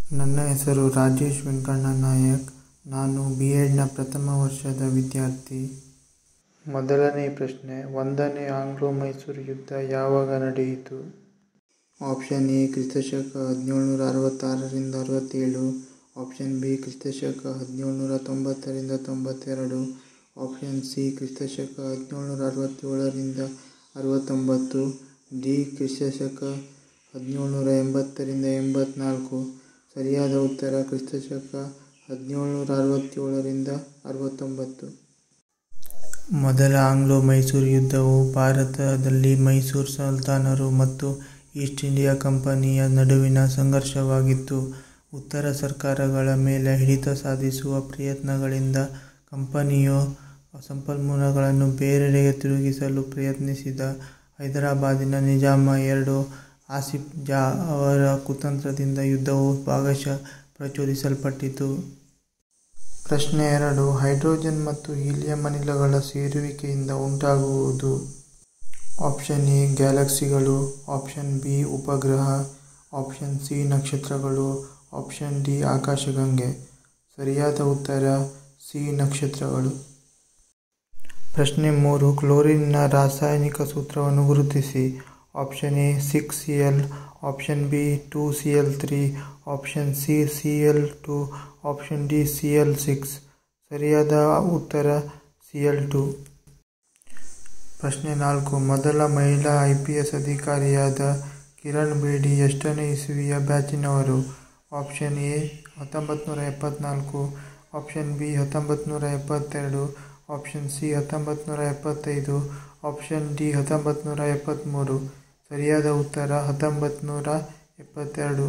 ನನ್ನ ಹೆಸರು ರಾಜೇಶ್ ವೆಂಕಣ್ಣ ನಾಯಕ್ ನಾನು ಬಿ ಎಡ್ನ ಪ್ರಥಮ ವರ್ಷದ ವಿದ್ಯಾರ್ಥಿ ಮೊದಲನೇ ಪ್ರಶ್ನೆ ಒಂದನೇ ಆಂಗ್ಲೋ ಮೈಸೂರು ಯುದ್ಧ ಯಾವಾಗ ನಡೆಯಿತು ಆಪ್ಷನ್ ಎ ಕ್ರಿಸ್ತಶಕ ಹದಿನೇಳುನೂರ ಅರವತ್ತಾರರಿಂದ ಅರವತ್ತೇಳು ಆಪ್ಷನ್ ಬಿ ಕ್ರಿಸ್ತಶಕ ಹದಿನೇಳುನೂರ ತೊಂಬತ್ತರಿಂದ ತೊಂಬತ್ತೆರಡು ಆಪ್ಷನ್ ಸಿ ಕ್ರಿಸ್ತಶಕ ಹದಿನೇಳುನೂರ ಅರವತ್ತೇಳರಿಂದ ಅರವತ್ತೊಂಬತ್ತು ಡಿ ಕ್ರಿಸ್ತಶಕ ಹದಿನೇಳುನೂರ ಎಂಬತ್ತರಿಂದ ಎಂಬತ್ನಾಲ್ಕು ಸರಿಯಾದ ಉತ್ತರ ಕ್ರಿಸ್ತಶಕ ಹದಿನೇಳುನೂರ ಅರವತ್ತೇಳರಿಂದ ಅರವತ್ತೊಂಬತ್ತು ಮೊದಲ ಆಂಗ್ಲೋ ಮೈಸೂರು ಯುದ್ಧವು ಭಾರತದಲ್ಲಿ ಮೈಸೂರು ಸುಲ್ತಾನರು ಮತ್ತು ಈಸ್ಟ್ ಇಂಡಿಯಾ ಕಂಪನಿಯ ನಡುವಿನ ಸಂಘರ್ಷವಾಗಿತ್ತು ಉತ್ತರ ಸರ್ಕಾರಗಳ ಮೇಲೆ ಹಿಡಿತ ಸಾಧಿಸುವ ಪ್ರಯತ್ನಗಳಿಂದ ಕಂಪನಿಯು ಸಂಪನ್ಮೂಲಗಳನ್ನು ಬೇರೆಡೆಗೆ ತಿರುಗಿಸಲು ಪ್ರಯತ್ನಿಸಿದ ಹೈದರಾಬಾದಿನ ನಿಜಾಮ ಎರಡು ಆಸಿಫ್ ಜಾ ಅವರ ಕುತಂತ್ರದಿಂದ ಯುದ್ಧವು ಭಾಗಶಃ ಪ್ರಚೋದಿಸಲ್ಪಟ್ಟಿತು ಪ್ರಶ್ನೆ ಎರಡು ಹೈಡ್ರೋಜನ್ ಮತ್ತು ಹೀಲಿಯಂ ಅನಿಲಗಳ ಸೇರುವಿಕೆಯಿಂದ ಉಂಟಾಗುವುದು ಆಪ್ಷನ್ ಎ ಗ್ಯಾಲಕ್ಸಿಗಳು ಆಪ್ಷನ್ ಬಿ ಉಪಗ್ರಹ ಆಪ್ಷನ್ ಸಿ ನಕ್ಷತ್ರಗಳು ಆಪ್ಷನ್ ಡಿ ಆಕಾಶಗಂಗೆ ಸರಿಯಾದ ಉತ್ತರ ಸಿ ನಕ್ಷತ್ರಗಳು ಪ್ರಶ್ನೆ ಮೂರು ಕ್ಲೋರಿನ್ನ ರಾಸಾಯನಿಕ ಸೂತ್ರವನ್ನು ಗುರುತಿಸಿ option A six C L option B two C L three option C C L two option D C L six ಸರಿಯಾದ ಉತ್ತರ ಸಿ ಎಲ್ ಟು ಪ್ರಶ್ನೆ ನಾಲ್ಕು ಮೊದಲ ಮಹಿಳಾ ಐ ಪಿ ಎಸ್ ಅಧಿಕಾರಿಯಾದ ಕಿರಣ್ ಬೇಡಿ ಎಷ್ಟನೇ ಇಸವಿಯ ಬ್ಯಾಚಿನವರು ಆಪ್ಷನ್ ಎ ಹತ್ತೊಂಬತ್ತು ನೂರ ಎಪ್ಪತ್ನಾಲ್ಕು ಆಪ್ಷನ್ ಬಿ ಹತ್ತೊಂಬತ್ತು ನೂರ ಎಪ್ಪತ್ತೆರಡು ಆಪ್ಷನ್ ಸಿ ಹತ್ತೊಂಬತ್ತು ನೂರ ಎಪ್ಪತ್ತೈದು ಆಪ್ಷನ್ ಡಿ ಹತ್ತೊಂಬತ್ತು ನೂರ ಎಪ್ಪತ್ತ್ಮೂರು ಸರಿಯಾದ ಉತ್ತರ ಹತ್ತೊಂಬತ್ತು ನೂರ ಎಪ್ಪತ್ತೆರಡು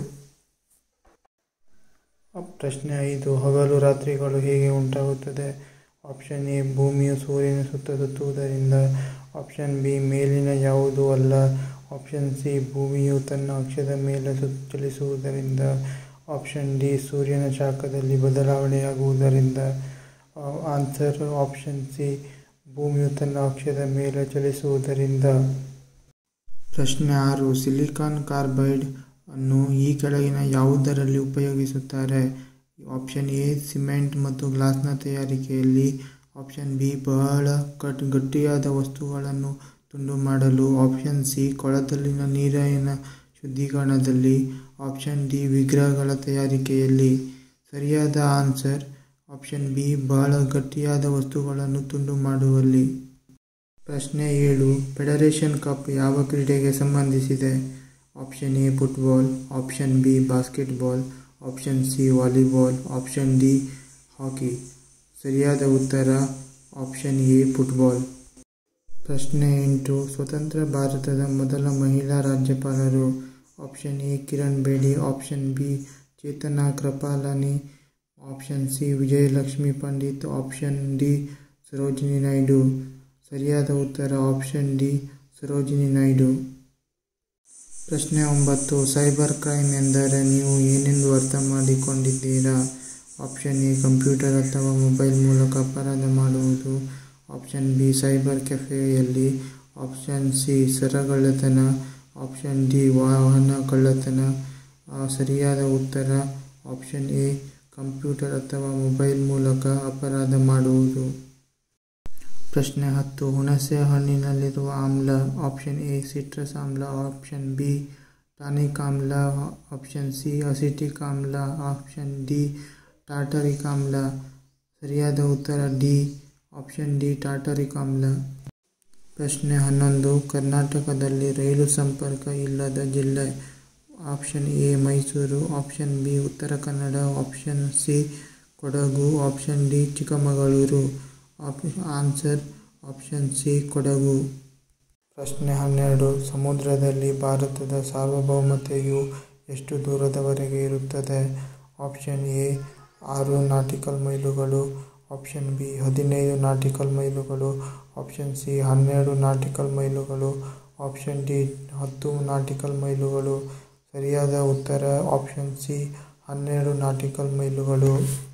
ಪ್ರಶ್ನೆ ಐದು ಹಗಲು ರಾತ್ರಿಗಳು ಹೇಗೆ ಉಂಟಾಗುತ್ತದೆ ಆಪ್ಷನ್ ಎ ಭೂಮಿಯು ಸೂರ್ಯನ ಸುತ್ತ ಸುತ್ತುವುದರಿಂದ ಆಪ್ಷನ್ ಬಿ ಮೇಲಿನ ಯಾವುದೂ ಅಲ್ಲ ಆಪ್ಷನ್ ಸಿ ಭೂಮಿಯು ತನ್ನ ಅಕ್ಷದ ಮೇಲೆ ಚಲಿಸುವುದರಿಂದ ಆಪ್ಷನ್ ಡಿ ಸೂರ್ಯನ ಶಾಖದಲ್ಲಿ ಬದಲಾವಣೆಯಾಗುವುದರಿಂದ ಆನ್ಸರ್ ಆಪ್ಷನ್ ಸಿ ಭೂಮಿಯು ತನ್ನ ಅಕ್ಷದ ಮೇಲೆ ಚಲಿಸುವುದರಿಂದ ಪ್ರಶ್ನೆ ಆರು ಸಿಲಿಕಾನ್ ಕಾರ್ಬೈಡ್ ಅನ್ನು ಈ ಕೆಳಗಿನ ಯಾವುದರಲ್ಲಿ ಉಪಯೋಗಿಸುತ್ತಾರೆ ಆಪ್ಷನ್ ಎ ಸಿಮೆಂಟ್ ಮತ್ತು ಗ್ಲಾಸ್ನ ತಯಾರಿಕೆಯಲ್ಲಿ ಆಪ್ಷನ್ ಬಿ ಬಹಳ ಕಟ್ ಗಟ್ಟಿಯಾದ ವಸ್ತುಗಳನ್ನು ತುಂಡು ಮಾಡಲು ಆಪ್ಷನ್ ಸಿ ಕೊಳದಲ್ಲಿನ ನೀರಿನ ಶುದ್ಧೀಕರಣದಲ್ಲಿ ಆಪ್ಷನ್ ಡಿ ವಿಗ್ರಹಗಳ ತಯಾರಿಕೆಯಲ್ಲಿ ಸರಿಯಾದ ಆನ್ಸರ್ ಆಪ್ಷನ್ ಬಿ ಬಹಳ ಗಟ್ಟಿಯಾದ ವಸ್ತುಗಳನ್ನು ತುಂಡು ಮಾಡುವಲ್ಲಿ ಪ್ರಶ್ನೆ ಏಳು ಫೆಡರೇಷನ್ ಕಪ್ ಯಾವ ಕ್ರೀಡೆಗೆ ಸಂಬಂಧಿಸಿದೆ option A football option B basketball option C volleyball option D hockey ಸರಿಯಾದ ಉತ್ತರ ಆಪ್ಷನ್ ಎ ಫುಟ್ಬಾಲ್ ಪ್ರಶ್ನೆ ಎಂಟು ಸ್ವತಂತ್ರ ಭಾರತದ ಮೊದಲ ಮಹಿಳಾ ರಾಜ್ಯಪಾಲರು option A Kiran Bedi option B Chetana Kripalani option C Vijayalakshmi Pandit option D Sarojini Naidu ಸರಿಯಾದ ಉತ್ತರ ಆಪ್ಷನ್ ಡಿ ಸರೋಜಿನಿ ನಾಯ್ಡು ಪ್ರಶ್ನೆ ಒಂಬತ್ತು ಸೈಬರ್ ಕ್ರೈಮ್ ಎಂದರೆ ನೀವು ಏನೆಂದು ಅರ್ಥ ಮಾಡಿಕೊಂಡಿದ್ದೀರಾ ಆಪ್ಷನ್ ಎ ಕಂಪ್ಯೂಟರ್ ಅಥವಾ ಮೊಬೈಲ್ ಮೂಲಕ ಅಪರಾಧ ಮಾಡುವುದು ಆಪ್ಷನ್ ಬಿ ಸೈಬರ್ ಕೆಫೆಯಲ್ಲಿ ಆಪ್ಷನ್ ಸಿ ಸರಗಳ್ಳತನ ಆಪ್ಷನ್ ಡಿ ವಾಹನ ಕಳ್ಳತನ ಸರಿಯಾದ ಉತ್ತರ ಆಪ್ಷನ್ ಎ ಕಂಪ್ಯೂಟರ್ ಅಥವಾ ಮೊಬೈಲ್ ಮೂಲಕ ಅಪರಾಧ ಮಾಡುವುದು ಪ್ರಶ್ನೆ ಹತ್ತು ಹುಣಸೆ ಹಣ್ಣಿನಲ್ಲಿರುವ ಆಮ್ಲ ಆಪ್ಷನ್ ಎ ಸಿಟ್ರಸ್ ಆಮ್ಲ ಆಪ್ಷನ್ ಬಿ ಟಾನಿಕ್ ಆಮ್ಲ ಆಪ್ಷನ್ ಸಿ ಅಸಿಟಿಕ್ ಆಮ್ಲ ಆಪ್ಷನ್ ಡಿ ಟಾಟರಿಕ್ ಆಮ್ಲ ಸರಿಯಾದ ಉತ್ತರ ಡಿ ಆಪ್ಷನ್ ಡಿ ಟಾಟರಿಕ್ ಆಮ್ಲ ಪ್ರಶ್ನೆ ಹನ್ನೊಂದು ಕರ್ನಾಟಕದಲ್ಲಿ ರೈಲು ಸಂಪರ್ಕ ಇಲ್ಲದ ಜಿಲ್ಲೆ option A Mysuru option B Uttara Kannada option C Kodagu option D Chikkamagaluru answer option C Kodagu ಪ್ರಶ್ನೆ ಹನ್ನೆರಡು ಸಮುದ್ರದಲ್ಲಿ ಭಾರತದ ಸಾರ್ವಭೌಮತೆಯು ಎಷ್ಟು ದೂರದವರೆಗೆ ಇರುತ್ತದೆ ಆಪ್ಷನ್ ಎ ಆರು ನಾಟಿಕಲ್ ಮೈಲುಗಳು ಆಪ್ಷನ್ ಬಿ ಹದಿನೈದು ನಾಟಿಕಲ್ ಮೈಲುಗಳು ಆಪ್ಷನ್ ಸಿ ಹನ್ನೆರಡು ನಾಟಿಕಲ್ ಮೈಲುಗಳು ಆಪ್ಷನ್ ಡಿ ಹತ್ತು ನಾಟಿಕಲ್ ಮೈಲುಗಳು ಸರಿಯಾದ ಉತ್ತರ ಆಪ್ಷನ್ ಸಿ ಹನ್ನೆರಡು ನಾಟಿಕಲ್ ಮೈಲುಗಳು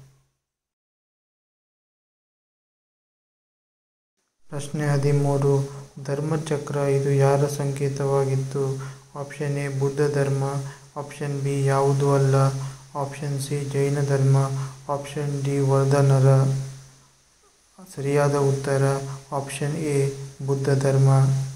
ಪ್ರಶ್ನೆ ಹದಿಮೂರು ಧರ್ಮಚಕ್ರ ಇದು ಯಾರ ಸಂಕೇತವಾಗಿತ್ತು ಆಪ್ಷನ್ ಎ ಬುದ್ಧ ಧರ್ಮ ಆಪ್ಷನ್ ಬಿ ಯಾವುದೂ ಅಲ್ಲ ಆಪ್ಷನ್ ಸಿ ಜೈನ ಧರ್ಮ ಆಪ್ಷನ್ ಡಿ ವರ್ಧನರ ಸರಿಯಾದ ಉತ್ತರ ಆಪ್ಷನ್ ಎ ಬುದ್ಧ ಧರ್ಮ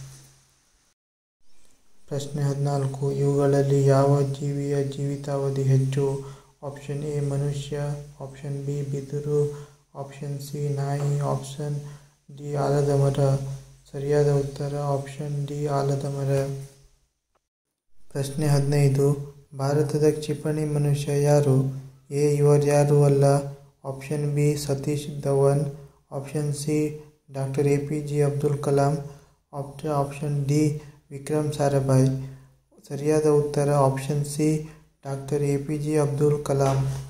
ಪ್ರಶ್ನೆ ಹದಿನಾಲ್ಕು ಇವುಗಳಲ್ಲಿ ಯಾವ ಜೀವಿಯ ಜೀವಿತಾವಧಿ ಹೆಚ್ಚು ಆಪ್ಷನ್ ಎ ಮನುಷ್ಯ ಆಪ್ಷನ್ ಬಿ ಬಿದಿರು ಆಪ್ಷನ್ ಸಿ ನಾಯಿ ಆಪ್ಷನ್ ಡಿ ಆಲದ ಮರ ಸರಿಯಾದ ಉತ್ತರ ಆಪ್ಷನ್ ಡಿ ಆಲದ ಮರ ಪ್ರಶ್ನೆ ಹದಿನೈದು ಭಾರತದ ಕ್ಷಿಪಣಿ ಮನುಷ್ಯ ಯಾರು ಎ ಇವರ್ಯಾರೂ ಅಲ್ಲ option B Satish Dhawan option C doctor A P J Abdul Kalam option D Vikram Sarabhai ಸರಿಯಾದ ಉತ್ತರ option C doctor A P J Abdul Kalam